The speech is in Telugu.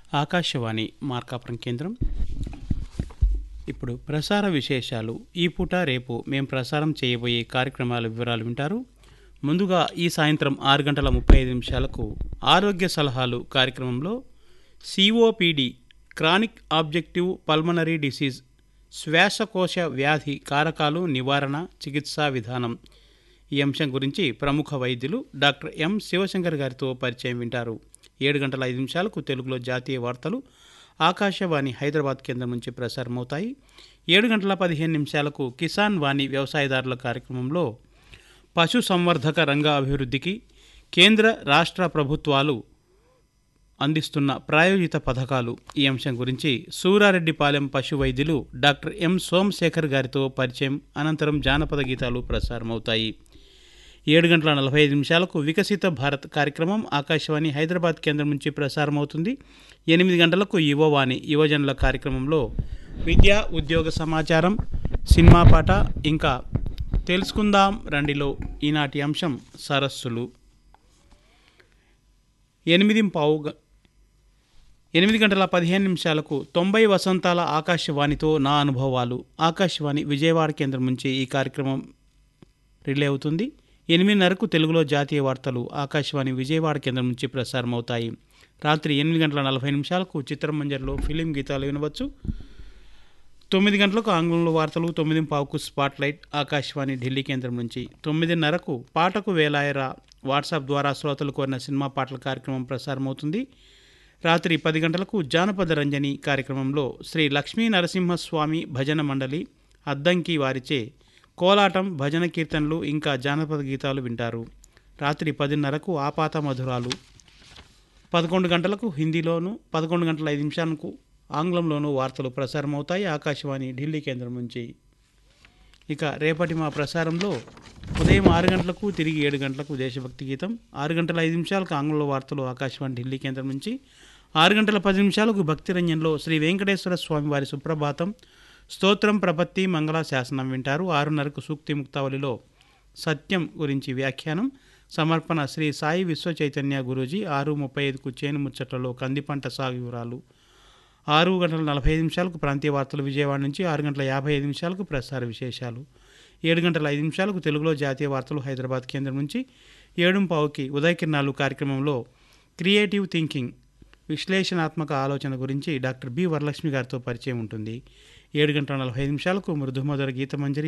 ఆకాశవాణి మార్కాపురం కేంద్రం ఇప్పుడు ప్రసార విశేషాలు ఈ పూట రేపు మేము ప్రసారం చేయబోయే కార్యక్రమాల వివరాలు వింటారు ముందుగా ఈ సాయంత్రం ఆరు గంటల ముప్పై ఐదు నిమిషాలకు ఆరోగ్య సలహాలు కార్యక్రమంలో COPD chronic objective pulmonary disease శ్వాసకోశ వ్యాధి కారకాలు నివారణ చికిత్సా విధానం ఈ అంశం గురించి ప్రముఖ వైద్యులు డాక్టర్ ఎం శివశంకర్ గారితో పరిచయం వింటారు ఏడు గంటల ఐదు నిమిషాలకు తెలుగులో జాతీయ వార్తలు ఆకాశవాణి హైదరాబాద్ కేంద్రం నుంచి ప్రసారమవుతాయి ఏడు గంటల పదిహేను నిమిషాలకు కిసాన్ వాణి వ్యవసాయదారుల కార్యక్రమంలో పశు సంవర్ధక రంగ అభివృద్ధికి కేంద్ర రాష్ట్ర ప్రభుత్వాలు అందిస్తున్న ప్రాయోజిత పథకాలు ఈ అంశం గురించి సూరారెడ్డిపాలెం పశు వైద్యులు డాక్టర్ ఎం సోమశేఖర్ గారితో పరిచయం అనంతరం జానపద గీతాలు ప్రసారమవుతాయి ఏడు గంటల నలభై ఐదు నిమిషాలకు వికసిత భారత్ కార్యక్రమం ఆకాశవాణి హైదరాబాద్ కేంద్రం నుంచి ప్రసారమవుతుంది ఎనిమిది గంటలకు యువవాణి యువజనుల కార్యక్రమంలో విద్య ఉద్యోగ సమాచారం సినిమా పాట ఇంకా తెలుసుకుందాం రండిలో ఈనాటి అంశం సరస్సులు ఎనిమిది పావు గ- ఎనిమిది గంటల పదిహేను నిమిషాలకు తొంభై వసంతాల ఆకాశవాణితో నా అనుభవాలు ఆకాశవాణి విజయవాడ కేంద్రం నుంచి ఈ కార్యక్రమం రిలే అవుతుంది ఎనిమిదిన్నరకు తెలుగులో జాతీయ వార్తలు ఆకాశవాణి విజయవాడ కేంద్రం నుంచి ప్రసారం అవుతాయి రాత్రి ఎనిమిది గంటల నలభై నిమిషాలకు చిత్రమంజర్లో ఫిలిం గీతాలు వినవచ్చు తొమ్మిది గంటలకు ఆంగ్లంలో వార్తలు తొమ్మిది పావుకు స్పాట్ లైట్ ఆకాశవాణి ఢిల్లీ కేంద్రం నుంచి తొమ్మిదిన్నరకు పాటకు వేలాయరా వాట్సాప్ ద్వారా శ్రోతలు కోరిన సినిమా పాటల కార్యక్రమం ప్రసారమవుతుంది రాత్రి పది గంటలకు జానపద రంజని కార్యక్రమంలో శ్రీ లక్ష్మీ నరసింహస్వామి భజన మండలి అద్దంకి వారిచే కోలాటం భజన కీర్తనలు ఇంకా జానపద గీతాలు వింటారు రాత్రి పదిన్నరకు ఆపాత మధురాలు పదకొండు గంటలకు హిందీలోను పదకొండు గంటల ఐదు నిమిషాలకు ఆంగ్లంలోనూ వార్తలు ప్రసారమవుతాయి ఆకాశవాణి ఢిల్లీ కేంద్రం నుంచి ఇక రేపటి మా ప్రసారంలో ఉదయం ఆరు గంటలకు తిరిగి ఏడు గంటలకు దేశభక్తి గీతం ఆరు గంటల ఐదు నిమిషాలకు ఆంగ్లంలో వార్తలు ఆకాశవాణి ఢిల్లీ కేంద్రం నుంచి ఆరు గంటల పది నిమిషాలకు భక్తి రంజన్లో శ్రీ వెంకటేశ్వర స్వామి వారి సుప్రభాతం స్తోత్రం ప్రపత్తి మంగళ శాసనం వింటారు ఆరున్నరకు సూక్తి ముక్తావళిలో సత్యం గురించి వ్యాఖ్యానం సమర్పణ శ్రీ సాయి విశ్వ చైతన్య గురూజీ ఆరు ముప్పై ఐదుకు చేను ముచ్చట్లలో కంది పంట సాగు వివరాలు ఆరు గంటల నలభై ఐదు నిమిషాలకు ప్రాంతీయ వార్తలు విజయవాడ నుంచి ఆరు గంటల యాభై ఐదు నిమిషాలకు ప్రసార విశేషాలు ఏడు గంటల ఐదు నిమిషాలకు తెలుగులో జాతీయ వార్తలు హైదరాబాద్ కేంద్రం నుంచి ఏడు పావుకి ఉదయకిరణాలు కార్యక్రమంలో క్రియేటివ్ థింకింగ్ విశ్లేషణాత్మక ఆలోచన గురించి డాక్టర్ బి వరలక్ష్మి గారితో పరిచయం ఉంటుంది ఏడు గంటల నలభై ఐదు నిమిషాలకు మృదుమధుర గీతమంజరి